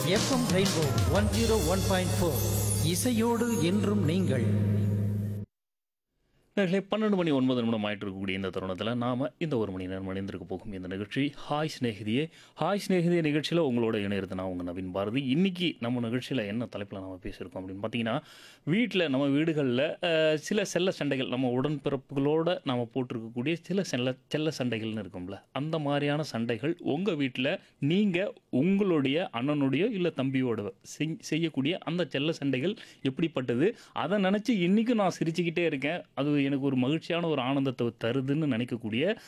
FM rainbow one zero one point four இசையோடு என்றும் நீங்கள் நேர்களே பன்னெண்டு மணி ஒன்பது நிமிடம் ஆயிட்டு இருக்கக்கூடிய இந்த தருணத்தில் நாம் இந்த ஒரு மணி நேரம் இணைந்திருக்க போகும் இந்த நிகழ்ச்சி ஹாய் ஸ்நேகிதியே ஹாய் ஸ்நேகிதியே நிகழ்ச்சியில் உங்களோட இணையிறது நான் உங்கள் நவீன் பாரதி இன்னைக்கு நம்ம நிகழ்ச்சியில் என்ன தலைப்பில் நம்ம பேசியிருக்கோம் அப்படின்னு பார்த்தீங்கன்னா வீட்டில் நம்ம வீடுகளில் சில செல்ல சண்டைகள் நம்ம உடன்பிறப்புகளோட நம்ம போட்டிருக்கக்கூடிய சில செல்ல செல்ல சண்டைகள்னு இருக்கும்ல அந்த மாதிரியான சண்டைகள் உங்கள் வீட்டில் நீங்கள் உங்களுடைய அண்ணனுடைய இல்லை தம்பியோட செய்- செய்யக்கூடிய அந்த செல்ல சண்டைகள் எப்படிப்பட்டது அதை நினச்சி இன்றைக்கும் நான் சிரிச்சுக்கிட்டே இருக்கேன் அது எனக்கு ஒரு மகிழ்ச்சியான ஒரு ஆனந்தத்தை தருதுன்னு நினைக்கக்கூடிய